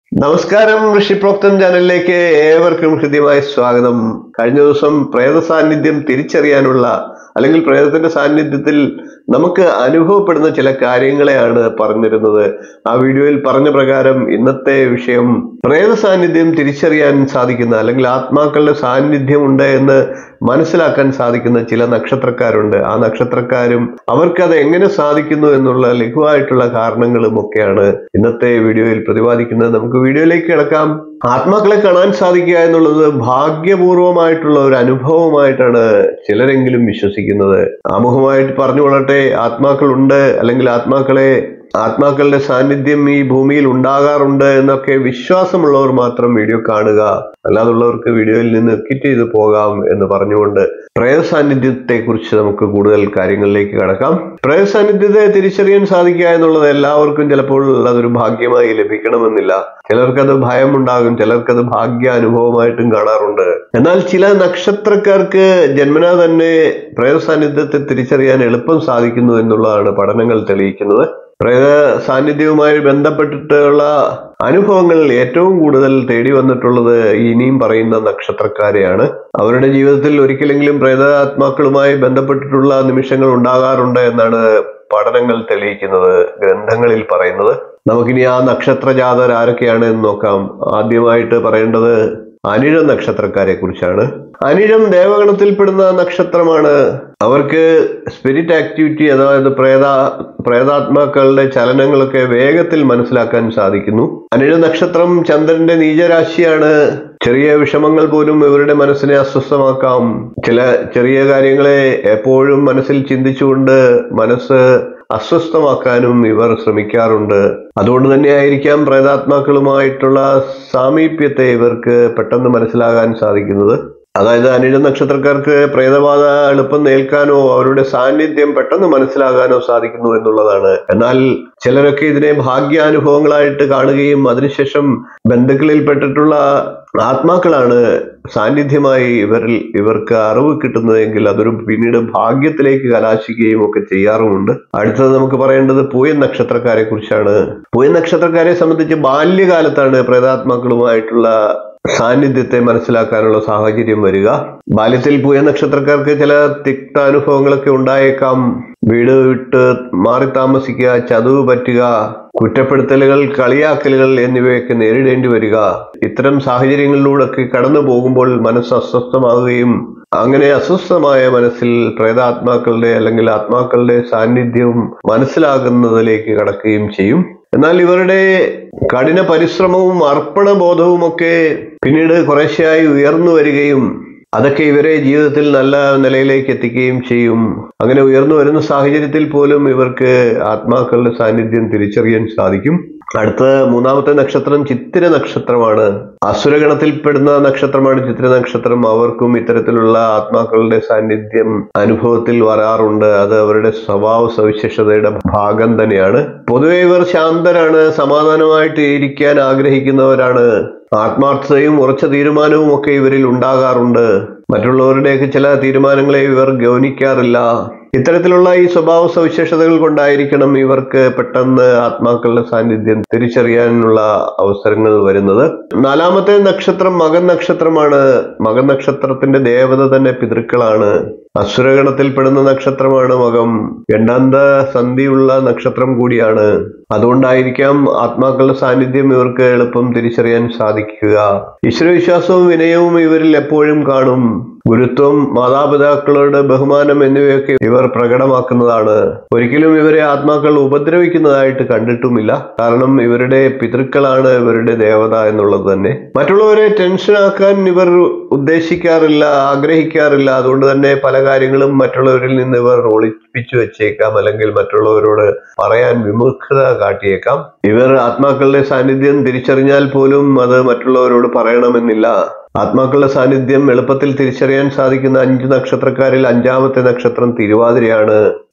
നമസ്കാരം ഋഷിപ്രോക്തം ചാനലിലേക്ക് ഏവർക്കും ഹൃദ്യമായ സ്വാഗതം കഴിഞ്ഞ ദിവസം പ്രേത സാന്നിധ്യം തിരിച്ചറിയാനുള്ള അല്ലെങ്കിൽ പ്രേതത്തിന്റെ സാന്നിധ്യത്തിൽ നമുക്ക് അനുഭവപ്പെടുന്ന ചില കാര്യങ്ങളെയാണ് പറഞ്ഞിരുന്നത് ആ വീഡിയോയിൽ പറഞ്ഞ പ്രകാരം ഇന്നത്തെ വിഷയം പ്രേത സാന്നിധ്യം തിരിച്ചറിയാൻ സാധിക്കുന്ന അല്ലെങ്കിൽ ആത്മാക്കളുടെ സാന്നിധ്യം ഉണ്ട് എന്ന് മനസ്സിലാക്കാൻ സാധിക്കുന്ന ചില നക്ഷത്രക്കാരുണ്ട് ആ നക്ഷത്രക്കാരും അവർക്ക് അത് എങ്ങനെ സാധിക്കുന്നു എന്നുള്ള ലഘുവായിട്ടുള്ള കാരണങ്ങളും ഒക്കെയാണ് ഇന്നത്തെ വീഡിയോയിൽ പ്രതിപാദിക്കുന്നത് നമുക്ക് വീഡിയോയിലേക്ക് കിടക്കാം ആത്മാക്കളെ കാണാൻ സാധിക്കുക എന്നുള്ളത് ഭാഗ്യപൂർവമായിട്ടുള്ള ഒരു അനുഭവമായിട്ടാണ് ചിലരെങ്കിലും വിശ്വസിക്കുന്നത് ആമുഖമായിട്ട് പറഞ്ഞു കൊള്ളട്ടെ ആത്മാക്കളുണ്ട് അല്ലെങ്കിൽ ആത്മാക്കളെ ആത്മാക്കളുടെ സാന്നിധ്യം ഈ ഭൂമിയിൽ ഉണ്ടാകാറുണ്ട് എന്നൊക്കെ വിശ്വാസമുള്ളവർ മാത്രം വീഡിയോ കാണുക അല്ലാതുള്ളവർക്ക് വീഡിയോയിൽ നിന്ന് ക്വിറ്റ് ചെയ്ത് പോകാം എന്ന് പറഞ്ഞുകൊണ്ട് പ്രേത സാന്നിധ്യത്തെ കുറിച്ച് നമുക്ക് കൂടുതൽ കാര്യങ്ങളിലേക്ക് കടക്കാം പ്രേത സാന്നിധ്യത്തെ തിരിച്ചറിയാൻ സാധിക്കുക എന്നുള്ളത് എല്ലാവർക്കും ചിലപ്പോൾ അതൊരു ഭാഗ്യമായി ലഭിക്കണമെന്നില്ല ചിലർക്കത് ഭയമുണ്ടാകും ചിലർക്കത് ഭാഗ്യ അനുഭവമായിട്ടും കാണാറുണ്ട് എന്നാൽ ചില നക്ഷത്രക്കാർക്ക് ജന്മനാ തന്നെ പ്രേത സാന്നിധ്യത്തെ തിരിച്ചറിയാൻ എളുപ്പം സാധിക്കുന്നു എന്നുള്ളതാണ് പഠനങ്ങൾ തെളിയിക്കുന്നത് പ്രേത സാന്നിധ്യവുമായി ബന്ധപ്പെട്ടിട്ടുള്ള അനുഭവങ്ങൾ ഏറ്റവും കൂടുതൽ തേടി വന്നിട്ടുള്ളത് ഇനിയും പറയുന്ന നക്ഷത്രക്കാരെയാണ് അവരുടെ ജീവിതത്തിൽ ഒരിക്കലെങ്കിലും പ്രേതാത്മാക്കളുമായി ബന്ധപ്പെട്ടിട്ടുള്ള നിമിഷങ്ങൾ ഉണ്ടാകാറുണ്ട് എന്നാണ് പഠനങ്ങൾ തെളിയിക്കുന്നത് ഗ്രന്ഥങ്ങളിൽ പറയുന്നത് നമുക്കിനി ആ നക്ഷത്ര ജാതർ ആരൊക്കെയാണ് എന്ന് നോക്കാം ആദ്യമായിട്ട് പറയേണ്ടത് അനിഴ നക്ഷത്രക്കാരെ കുറിച്ചാണ് അനിഴം ദേവഗണത്തിൽപ്പെടുന്ന നക്ഷത്രമാണ് അവർക്ക് സ്പിരിറ്റ് ആക്ടിവിറ്റി അതായത് പ്രേത പ്രേതാത്മാക്കളുടെ ചലനങ്ങളൊക്കെ വേഗത്തിൽ മനസ്സിലാക്കാൻ സാധിക്കുന്നു അനിഴ നക്ഷത്രം ചന്ദ്രന്റെ നീചരാശിയാണ് ചെറിയ വിഷമങ്ങൾ പോലും ഇവരുടെ മനസ്സിനെ അസ്വസ്ഥമാക്കാം ചില ചെറിയ കാര്യങ്ങളെ എപ്പോഴും മനസ്സിൽ ചിന്തിച്ചുകൊണ്ട് മനസ്സ് അസ്വസ്ഥമാക്കാനും ഇവർ ശ്രമിക്കാറുണ്ട് അതുകൊണ്ട് തന്നെ ആയിരിക്കാം പ്രേതാത്മാക്കളുമായിട്ടുള്ള സാമീപ്യത്തെ ഇവർക്ക് പെട്ടെന്ന് മനസ്സിലാകാൻ സാധിക്കുന്നത് അതായത് അനിഴ നക്ഷത്രക്കാർക്ക് പ്രേതബാധ എളുപ്പം നേൽക്കാനോ അവരുടെ സാന്നിധ്യം പെട്ടെന്ന് മനസ്സിലാകാനോ സാധിക്കുന്നു എന്നുള്ളതാണ് എന്നാൽ ചിലരൊക്കെ ഇതിനെ ഭാഗ്യാനുഭവങ്ങളായിട്ട് കാണുകയും അതിനുശേഷം ബന്ധുക്കളിൽപ്പെട്ടിട്ടുള്ള ആത്മാക്കളാണ് സാന്നിധ്യമായി ഇവരിൽ ഇവർക്ക് അറിവ് കിട്ടുന്നതെങ്കിൽ അതൊരു പിന്നീട് ഭാഗ്യത്തിലേക്ക് കലാശിക്കുകയും ഒക്കെ ചെയ്യാറുമുണ്ട് അടുത്തത് നമുക്ക് പറയേണ്ടത് പൂയൻ നക്ഷത്രക്കാരെ കുറിച്ചാണ് പൂയൻ നക്ഷത്രക്കാരെ സംബന്ധിച്ച് ബാല്യകാലത്താണ് പ്രേതാത്മാക്കളുമായിട്ടുള്ള സാന്നിധ്യത്തെ മനസ്സിലാക്കാനുള്ള സാഹചര്യം വരിക ബാല്യത്തിൽ പൂയ നക്ഷത്രക്കാർക്ക് ചില തിക്താനുഭവങ്ങളൊക്കെ ഉണ്ടായേക്കാം വീട് വിട്ട് മാറി താമസിക്കുക ചതുവ് പറ്റുക കുറ്റപ്പെടുത്തലുകൾ കളിയാക്കലുകൾ എന്നിവയൊക്കെ നേരിടേണ്ടി വരിക ഇത്തരം സാഹചര്യങ്ങളിലൂടെയൊക്കെ കടന്നു പോകുമ്പോൾ മനസ്സ് അസ്വസ്ഥമാവുകയും അങ്ങനെ അസ്വസ്ഥമായ മനസ്സിൽ പ്രേതാത്മാക്കളുടെ അല്ലെങ്കിൽ ആത്മാക്കളുടെ സാന്നിധ്യവും മനസ്സിലാകുന്നതിലേക്ക് കടക്കുകയും ചെയ്യും എന്നാൽ ഇവരുടെ കഠിന പരിശ്രമവും അർപ്പണബോധവും ഒക്കെ പിന്നീട് കുറേശ്ശെയായി ഉയർന്നു വരികയും അതൊക്കെ ഇവരെ ജീവിതത്തിൽ നല്ല നിലയിലേക്ക് എത്തിക്കുകയും ചെയ്യും അങ്ങനെ ഉയർന്നു വരുന്ന സാഹചര്യത്തിൽ പോലും ഇവർക്ക് ആത്മാക്കളുടെ സാന്നിധ്യം തിരിച്ചറിയാൻ സാധിക്കും അടുത്ത മൂന്നാമത്തെ നക്ഷത്രം ചിത്തിര നക്ഷത്രമാണ് അസുരഗണത്തിൽപ്പെടുന്ന നക്ഷത്രമാണ് ചിത്തിര നക്ഷത്രം അവർക്കും ഇത്തരത്തിലുള്ള ആത്മാക്കളുടെ സാന്നിധ്യം അനുഭവത്തിൽ വരാറുണ്ട് അത് അവരുടെ സ്വഭാവ സവിശേഷതയുടെ ഭാഗം തന്നെയാണ് പൊതുവെ ഇവർ ശാന്തരാണ് സമാധാനമായിട്ട് ഇരിക്കാൻ ആഗ്രഹിക്കുന്നവരാണ് ആത്മാർത്ഥതയും ഉറച്ച തീരുമാനവും ഒക്കെ ഇവരിൽ ഉണ്ടാകാറുണ്ട് മറ്റുള്ളവരുടെയൊക്കെ ചില തീരുമാനങ്ങളെ ഇവർ ഗൗനിക്കാറില്ല ഇത്തരത്തിലുള്ള ഈ സ്വഭാവ സവിശേഷതകൾ കൊണ്ടായിരിക്കണം ഇവർക്ക് പെട്ടെന്ന് ആത്മാക്കളുടെ സാന്നിധ്യം തിരിച്ചറിയാനുള്ള അവസരങ്ങൾ വരുന്നത് നാലാമത്തെ നക്ഷത്രം മകൻ നക്ഷത്രമാണ് മകൻ നക്ഷത്രത്തിന്റെ ദേവത തന്നെ പിതൃക്കളാണ് അസുരഗണത്തിൽപ്പെടുന്ന നക്ഷത്രമാണ് മകം എണ്ണാന്ത സന്ധിയുള്ള നക്ഷത്രം കൂടിയാണ് അതുകൊണ്ടായിരിക്കാം ആത്മാക്കളുടെ സാന്നിധ്യം ഇവർക്ക് എളുപ്പം തിരിച്ചറിയാൻ സാധിക്കുക ഈശ്വരവിശ്വാസവും വിനയവും ഇവരിൽ എപ്പോഴും കാണും ഗുരുത്വം മാതാപിതാക്കളുടെ ബഹുമാനം എന്നിവയൊക്കെ ഇവർ പ്രകടമാക്കുന്നതാണ് ഒരിക്കലും ഇവരെ ആത്മാക്കൾ ഉപദ്രവിക്കുന്നതായിട്ട് കണ്ടിട്ടുമില്ല കാരണം ഇവരുടെ പിതൃക്കളാണ് ഇവരുടെ ദേവത എന്നുള്ളത് തന്നെ മറ്റുള്ളവരെ ടെൻഷനാക്കാൻ ഇവർ ഉദ്ദേശിക്കാറില്ല ആഗ്രഹിക്കാറില്ല അതുകൊണ്ട് തന്നെ പല കാര്യങ്ങളും മറ്റുള്ളവരിൽ നിന്ന് ഇവർ ഒളിപ്പിച്ചു വെച്ചേക്കാം അല്ലെങ്കിൽ മറ്റുള്ളവരോട് പറയാൻ വിമുഖത കാട്ടിയേക്കാം ഇവർ ആത്മാക്കളുടെ സാന്നിധ്യം തിരിച്ചറിഞ്ഞാൽ പോലും അത് മറ്റുള്ളവരോട് പറയണമെന്നില്ല ആത്മാക്കളുടെ സാന്നിധ്യം എളുപ്പത്തിൽ തിരിച്ചറിയാൻ സാധിക്കുന്ന അഞ്ച് നക്ഷത്രക്കാരിൽ അഞ്ചാമത്തെ നക്ഷത്രം തിരുവാതിരയാണ്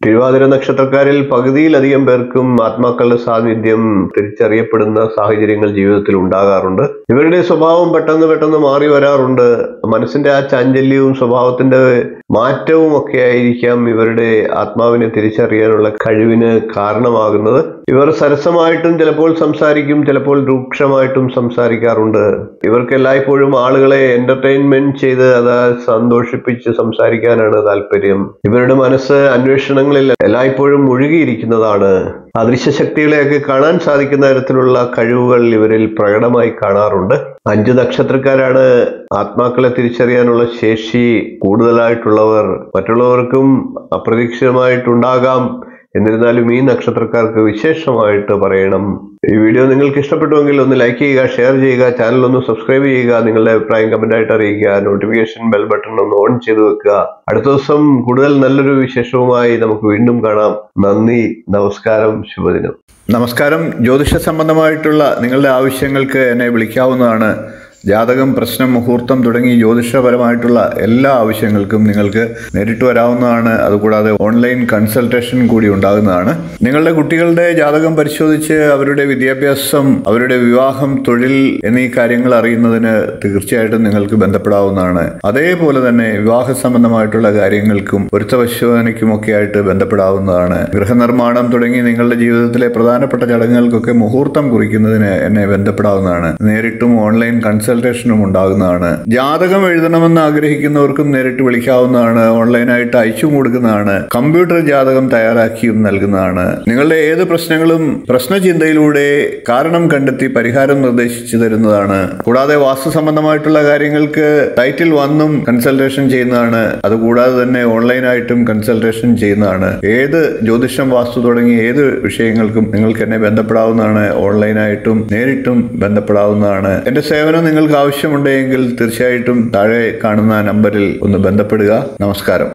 തിരുവാതിര നക്ഷത്രക്കാരിൽ പകുതിയിലധികം പേർക്കും ആത്മാക്കളുടെ സാന്നിധ്യം തിരിച്ചറിയപ്പെടുന്ന സാഹചര്യങ്ങൾ ജീവിതത്തിൽ ഉണ്ടാകാറുണ്ട് ഇവരുടെ സ്വഭാവം പെട്ടെന്ന് പെട്ടെന്ന് മാറി വരാറുണ്ട് മനസ്സിന്റെ ആ ചാഞ്ചല്യവും സ്വഭാവത്തിന്റെ മാറ്റവും ഒക്കെ ആയിരിക്കാം ഇവരുടെ ആത്മാവിനെ തിരിച്ചറിയാനുള്ള കഴിവിന് കാരണമാകുന്നത് ഇവർ സരസമായിട്ടും ചിലപ്പോൾ സംസാരിക്കും ചിലപ്പോൾ രൂക്ഷമായിട്ടും സംസാരിക്കാറുണ്ട് ഇവർക്ക് എല്ലായ്പ്പോഴും ആളുകളെ എന്റർടൈൻമെന്റ് ചെയ്ത് അത് സന്തോഷിപ്പിച്ച് സംസാരിക്കാനാണ് താല്പര്യം ഇവരുടെ മനസ്സ് അന്വേഷണങ്ങളിൽ എല്ലായ്പ്പോഴും മുഴുകിയിരിക്കുന്നതാണ് അദൃശ്യ ശക്തികളെയൊക്കെ കാണാൻ സാധിക്കുന്ന തരത്തിലുള്ള കഴിവുകൾ ഇവരിൽ പ്രകടമായി കാണാറുണ്ട് അഞ്ച് നക്ഷത്രക്കാരാണ് ആത്മാക്കളെ തിരിച്ചറിയാനുള്ള ശേഷി കൂടുതലായിട്ടുള്ളവർ മറ്റുള്ളവർക്കും അപ്രതീക്ഷിതമായിട്ടുണ്ടാകാം എന്നിരുന്നാലും ഈ നക്ഷത്രക്കാർക്ക് വിശേഷമായിട്ട് പറയണം ഈ വീഡിയോ നിങ്ങൾക്ക് ഇഷ്ടപ്പെട്ടുവെങ്കിൽ ഒന്ന് ലൈക്ക് ചെയ്യുക ഷെയർ ചെയ്യുക ചാനൽ ഒന്ന് സബ്സ്ക്രൈബ് ചെയ്യുക നിങ്ങളുടെ അഭിപ്രായം കമന്റ് ആയിട്ട് അറിയിക്കുക നോട്ടിഫിക്കേഷൻ ബെൽ ബട്ടൺ ഒന്ന് ഓൺ ചെയ്ത് വെക്കുക അടുത്ത ദിവസം കൂടുതൽ നല്ലൊരു വിശേഷവുമായി നമുക്ക് വീണ്ടും കാണാം നന്ദി നമസ്കാരം ശുഭദിനം നമസ്കാരം ജ്യോതിഷ സംബന്ധമായിട്ടുള്ള നിങ്ങളുടെ ആവശ്യങ്ങൾക്ക് എന്നെ വിളിക്കാവുന്നതാണ് ജാതകം പ്രശ്നം മുഹൂർത്തം തുടങ്ങി ജ്യോതിഷപരമായിട്ടുള്ള എല്ലാ ആവശ്യങ്ങൾക്കും നിങ്ങൾക്ക് നേരിട്ട് വരാവുന്നതാണ് അതുകൂടാതെ ഓൺലൈൻ കൺസൾട്ടേഷൻ കൂടി ഉണ്ടാകുന്നതാണ് നിങ്ങളുടെ കുട്ടികളുടെ ജാതകം പരിശോധിച്ച് അവരുടെ വിദ്യാഭ്യാസം അവരുടെ വിവാഹം തൊഴിൽ എന്നീ കാര്യങ്ങൾ അറിയുന്നതിന് തീർച്ചയായിട്ടും നിങ്ങൾക്ക് ബന്ധപ്പെടാവുന്നതാണ് അതേപോലെ തന്നെ വിവാഹ സംബന്ധമായിട്ടുള്ള കാര്യങ്ങൾക്കും പൊരുത്തപരിശോധനയ്ക്കും ഒക്കെ ആയിട്ട് ബന്ധപ്പെടാവുന്നതാണ് ഗൃഹനിർമ്മാണം തുടങ്ങി നിങ്ങളുടെ ജീവിതത്തിലെ പ്രധാനപ്പെട്ട ചടങ്ങുകൾക്കൊക്കെ മുഹൂർത്തം കുറിക്കുന്നതിന് എന്നെ ബന്ധപ്പെടാവുന്നതാണ് നേരിട്ടും ഓൺലൈൻ കൺസൾട്ടേഷനും ഉണ്ടാകുന്നതാണ് ജാതകം എഴുതണമെന്ന് ആഗ്രഹിക്കുന്നവർക്കും നേരിട്ട് വിളിക്കാവുന്നതാണ് ഓൺലൈനായിട്ട് അയച്ചും കൊടുക്കുന്നതാണ് കമ്പ്യൂട്ടർ ജാതകം തയ്യാറാക്കിയും നൽകുന്നതാണ് നിങ്ങളുടെ ഏത് പ്രശ്നങ്ങളും പ്രശ്നചിന്തയിലൂടെ കാരണം കണ്ടെത്തി പരിഹാരം നിർദ്ദേശിച്ചു തരുന്നതാണ് കൂടാതെ വാസ്തു സംബന്ധമായിട്ടുള്ള കാര്യങ്ങൾക്ക് ടൈറ്റിൽ വന്നും കൺസൾട്ടേഷൻ ചെയ്യുന്നതാണ് അതുകൂടാതെ തന്നെ ഓൺലൈനായിട്ടും കൺസൾട്ടേഷൻ ചെയ്യുന്നതാണ് ഏത് ജ്യോതിഷം വാസ്തു തുടങ്ങി ഏത് വിഷയങ്ങൾക്കും നിങ്ങൾക്ക് എന്നെ ബന്ധപ്പെടാവുന്നതാണ് ഓൺലൈനായിട്ടും നേരിട്ടും ബന്ധപ്പെടാവുന്നതാണ് എന്റെ സേവനം നിങ്ങൾക്ക് ആവശ്യമുണ്ടെങ്കിൽ തീർച്ചയായിട്ടും താഴെ കാണുന്ന നമ്പറിൽ ഒന്ന് ബന്ധപ്പെടുക നമസ്കാരം